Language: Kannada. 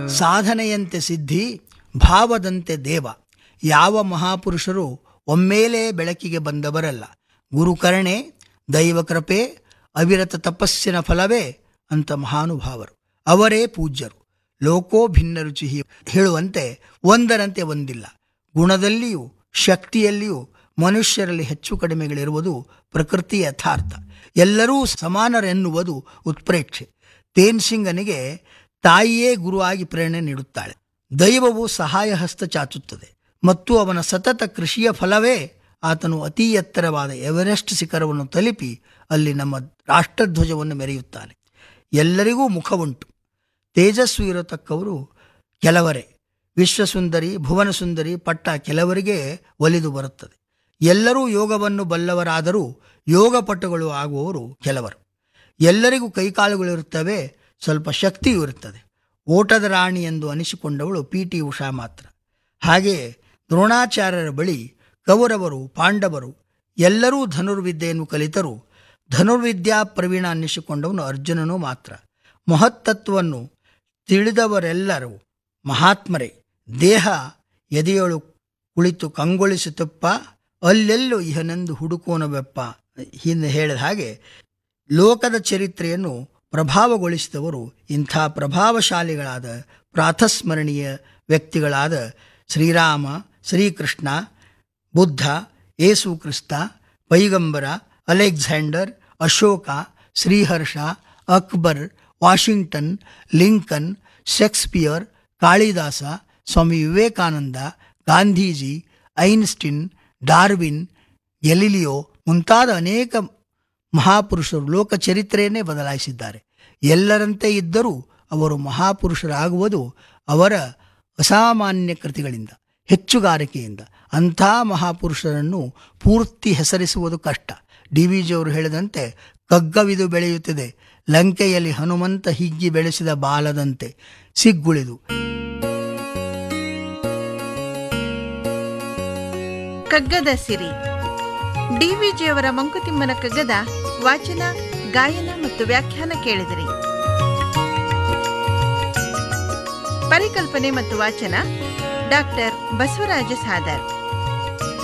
ಸಾಧನೆಯಂತೆ ಸಿದ್ಧಿ ಭಾವದಂತೆ ದೇವ ಯಾವ ಮಹಾಪುರುಷರು ಒಮ್ಮೇಲೆ ಬೆಳಕಿಗೆ ಬಂದವರಲ್ಲ ಗುರುಕರಣೆ ದೈವ ಕೃಪೆ ಅವಿರತ ತಪಸ್ಸಿನ ಫಲವೇ ಅಂತ ಮಹಾನುಭಾವರು ಅವರೇ ಪೂಜ್ಯರು ಲೋಕೋ ಭಿನ್ನ ರುಚಿ ಹೇಳುವಂತೆ ಒಂದರಂತೆ ಒಂದಿಲ್ಲ ಗುಣದಲ್ಲಿಯೂ ಶಕ್ತಿಯಲ್ಲಿಯೂ ಮನುಷ್ಯರಲ್ಲಿ ಹೆಚ್ಚು ಕಡಿಮೆಗಳಿರುವುದು ಪ್ರಕೃತಿ ಯಥಾರ್ಥ ಎಲ್ಲರೂ ಸಮಾನರೆನ್ನುವುದು ಉತ್ಪ್ರೇಕ್ಷೆ ತೇನ್ಸಿಂಗನಿಗೆ ತಾಯಿಯೇ ಗುರುವಾಗಿ ಪ್ರೇರಣೆ ನೀಡುತ್ತಾಳೆ ದೈವವು ಸಹಾಯ ಹಸ್ತ ಚಾಚುತ್ತದೆ ಮತ್ತು ಅವನ ಸತತ ಕೃಷಿಯ ಫಲವೇ ಆತನು ಅತಿ ಎತ್ತರವಾದ ಎವರೆಸ್ಟ್ ಶಿಖರವನ್ನು ತಲುಪಿ ಅಲ್ಲಿ ನಮ್ಮ ರಾಷ್ಟ್ರಧ್ವಜವನ್ನು ಮೆರೆಯುತ್ತಾನೆ ಎಲ್ಲರಿಗೂ ಮುಖವುಂಟು ತೇಜಸ್ವಿ ಇರತಕ್ಕವರು ಕೆಲವರೇ ವಿಶ್ವಸುಂದರಿ ಭುವನಸುಂದರಿ ಪಟ್ಟ ಕೆಲವರಿಗೆ ಒಲಿದು ಬರುತ್ತದೆ ಎಲ್ಲರೂ ಯೋಗವನ್ನು ಬಲ್ಲವರಾದರೂ ಯೋಗಪಟುಗಳು ಆಗುವವರು ಕೆಲವರು ಎಲ್ಲರಿಗೂ ಕೈಕಾಲುಗಳಿರುತ್ತವೆ ಸ್ವಲ್ಪ ಶಕ್ತಿಯೂ ಇರುತ್ತದೆ ಓಟದ ರಾಣಿ ಎಂದು ಅನಿಸಿಕೊಂಡವಳು ಪಿ ಟಿ ಉಷಾ ಮಾತ್ರ ಹಾಗೆಯೇ ದ್ರೋಣಾಚಾರ್ಯರ ಬಳಿ ಕೌರವರು ಪಾಂಡವರು ಎಲ್ಲರೂ ಧನುರ್ವಿದ್ಯೆಯನ್ನು ಕಲಿತರು ಧನುರ್ವಿದ್ಯಾ ಪ್ರವೀಣ ಅನ್ನಿಸಿಕೊಂಡವನು ಅರ್ಜುನನು ಮಾತ್ರ ಮಹತ್ತತ್ವವನ್ನು ತಿಳಿದವರೆಲ್ಲರೂ ಮಹಾತ್ಮರೇ ದೇಹ ಎದೆಯೊಳು ಕುಳಿತು ಕಂಗೊಳಿಸುತ್ತಪ್ಪ ಅಲ್ಲೆಲ್ಲೂ ಇಹನೆಂದು ಹುಡುಕೋನವೆಪ್ಪ ಹಿಂದೆ ಹೇಳಿದ ಹಾಗೆ ಲೋಕದ ಚರಿತ್ರೆಯನ್ನು ಪ್ರಭಾವಗೊಳಿಸಿದವರು ಇಂಥ ಪ್ರಭಾವಶಾಲಿಗಳಾದ ಪ್ರಾತಸ್ಮರಣೀಯ ವ್ಯಕ್ತಿಗಳಾದ ಶ್ರೀರಾಮ ಶ್ರೀಕೃಷ್ಣ ಬುದ್ಧ ಏಸು ಕ್ರಿಸ್ತ ಪೈಗಂಬರ Alexander Ashoka Sriharsha Akbar Washington Lincoln Shakespeare Kalidasa Swami Vivekananda Gandhiji Einstein Darwin Galileo ಮುಂತಾದ ಅನೇಕ ಮಹಾಪುರುಷರು ಲೋಕ ಚರಿತ್ರೆಯನ್ನೇ ಬದಲಾಯಿಸಿದ್ದಾರೆ ಎಲ್ಲರಂತೆ ಇದ್ದರೂ ಅವರು ಮಹಾಪುರುಷರಾಗುವುದು ಅವರ ಅಸಾಮಾನ್ಯ ಕೃತಿಗಳಿಂದ ಹೆಚ್ಚುಗಾರಿಕೆಯಿಂದ ಅಂಥ ಮಹಾಪುರುಷರನ್ನು ಪೂರ್ತಿ ಹೆಸರಿಸುವುದು ಕಷ್ಟ ಡಿ ವಿ ಜಿಯವರು ಹೇಳಿದಂತೆ ಕಗ್ಗವಿದು ಬೆಳೆಯುತ್ತದೆ ಲಂಕೆಯಲ್ಲಿ ಹನುಮಂತ ಹಿಗ್ಗಿ ಬೆಳೆಸಿದ ಬಾಲದಂತೆ ಸಿಗ್ಗುಳಿದು ಕಗ್ಗದ ಸಿರಿ ಡಿವಿಜಿಯವರ ಮಂಕುತಿಮ್ಮನ ಕಗ್ಗದ ವಾಚನ ಗಾಯನ ಮತ್ತು ವ್ಯಾಖ್ಯಾನ ಕೇಳಿದಿರಿ ಪರಿಕಲ್ಪನೆ ಮತ್ತು ವಾಚನ ಡಾಕ್ಟರ್ ಬಸವರಾಜ ಸಾದರ್